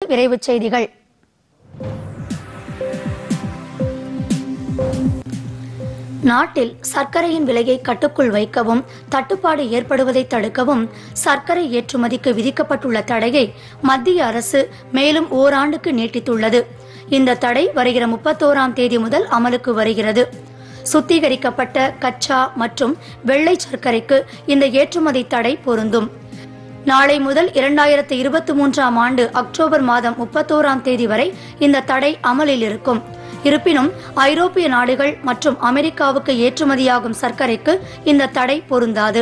விரைவுச் செய்திகள் நாட்டில் சர்க்கரையின் விலையை கட்டுக்குள் வைக்கவும் தட்டுப்பாடு ஏற்படுவதை தடுக்கவும் சர்க்கரை ஏற்றுமதிக்கு விதிக்கப்பட்டுள்ள தடையை மத்திய அரசு மேலும் ஓராண்டுக்கு நீட்டித்துள்ளது இந்த தடை வருகிற முப்பத்தோராம் தேதி முதல் அமலுக்கு வருகிறது சுத்திகரிக்கப்பட்ட கச்சா மற்றும் வெள்ளை சர்க்கரைக்கு இந்த ஏற்றுமதி தடை பொருந்தும் நாளை முதல் இரண்டாயிரத்து இருபத்தி மூன்றாம் ஆண்டு அக்டோபர் மாதம் முப்பத்தோராம் தேதி வரை இந்த தடை அமலில் இருக்கும் இருப்பினும் ஐரோப்பிய நாடுகள் மற்றும் அமெரிக்காவுக்கு ஏற்றுமதியாகும் சர்க்கரைக்கு இந்த தடை பொருந்தாது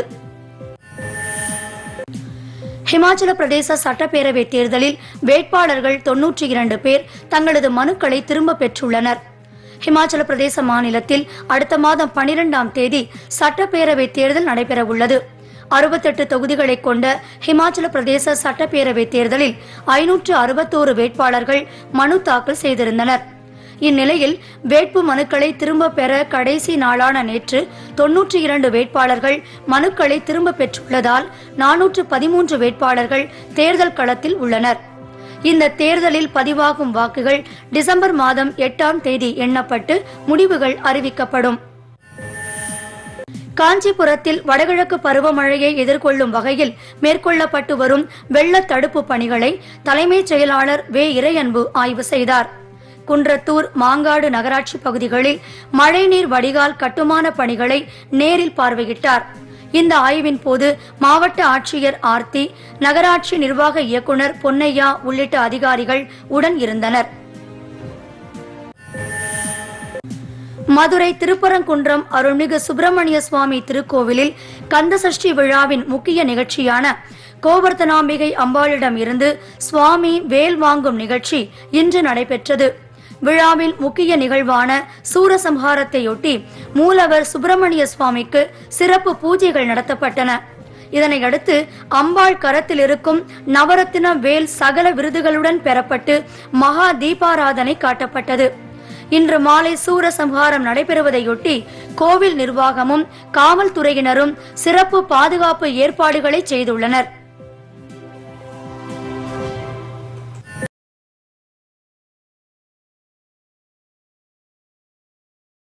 ஹிமாச்சல பிரதேச சட்டப்பேரவை தேர்தலில் வேட்பாளர்கள் தொன்னூற்றி இரண்டு பேர் தங்களது மனுக்களை திரும்ப பெற்றுள்ளனர் ஹிமாச்சல பிரதேச மாநிலத்தில் அடுத்த மாதம் பனிரெண்டாம் தேதி சட்டப்பேரவை தேர்தல் நடைபெறவுள்ளது அறுபத்தெட்டு தொகுதிகளை கொண்ட ஹிமாச்சல பிரதேச சட்டப்பேரவை தேர்தலில் ஐநூற்று அறுபத்தோரு வேட்பாளர்கள் மனு தாக்கல் செய்திருந்தனர் இந்நிலையில் வேட்பு மனுக்களை திரும்ப பெற கடைசி நாளான நேற்று தொன்னூற்றி இரண்டு வேட்பாளர்கள் மனுக்களை திரும்ப பெற்றுள்ளதால் நானூற்று பதிமூன்று வேட்பாளர்கள் தேர்தல் களத்தில் உள்ளனர் இந்த தேர்தலில் பதிவாகும் வாக்குகள் டிசம்பர் மாதம் எட்டாம் தேதி எண்ணப்பட்டு முடிவுகள் அறிவிக்கப்படும் காஞ்சிபுரத்தில் வடகிழக்கு பருவமழையை எதிர்கொள்ளும் வகையில் மேற்கொள்ளப்பட்டு வரும் வெள்ள தடுப்பு பணிகளை தலைமைச் செயலாளர் வே இறையன்பு ஆய்வு செய்தார் குன்றத்தூர் மாங்காடு நகராட்சி பகுதிகளில் மழைநீர் வடிகால் கட்டுமான பணிகளை நேரில் பார்வையிட்டார் இந்த ஆய்வின் போது மாவட்ட ஆட்சியர் ஆர்த்தி நகராட்சி நிர்வாக இயக்குனர் பொன்னையா உள்ளிட்ட அதிகாரிகள் உடன் இருந்தனர் மதுரை திருப்பரங்குன்றம் அருள்மிகு சுப்பிரமணிய சுவாமி திருக்கோவிலில் கந்தசஷ்டி விழாவின் முக்கிய நிகழ்ச்சியான கோவர்த்தனாம்பிகை அம்பாளிடம் இருந்து சுவாமி வேல் வாங்கும் நிகழ்ச்சி இன்று நடைபெற்றது விழாவில் முக்கிய நிகழ்வான சூரசம்ஹாரத்தையொட்டி மூலவர் சுப்பிரமணிய சுவாமிக்கு சிறப்பு பூஜைகள் நடத்தப்பட்டன இதனையடுத்து அம்பாள் கரத்தில் இருக்கும் நவரத்தின வேல் சகல விருதுகளுடன் பெறப்பட்டு மகா தீபாராதனை காட்டப்பட்டது இன்று மாலை சூரசம்ஹாரம் நடைபெறுவதையொட்டி கோவில் நிர்வாகமும் காவல்துறையினரும் சிறப்பு பாதுகாப்பு ஏற்பாடுகளை செய்துள்ளனர்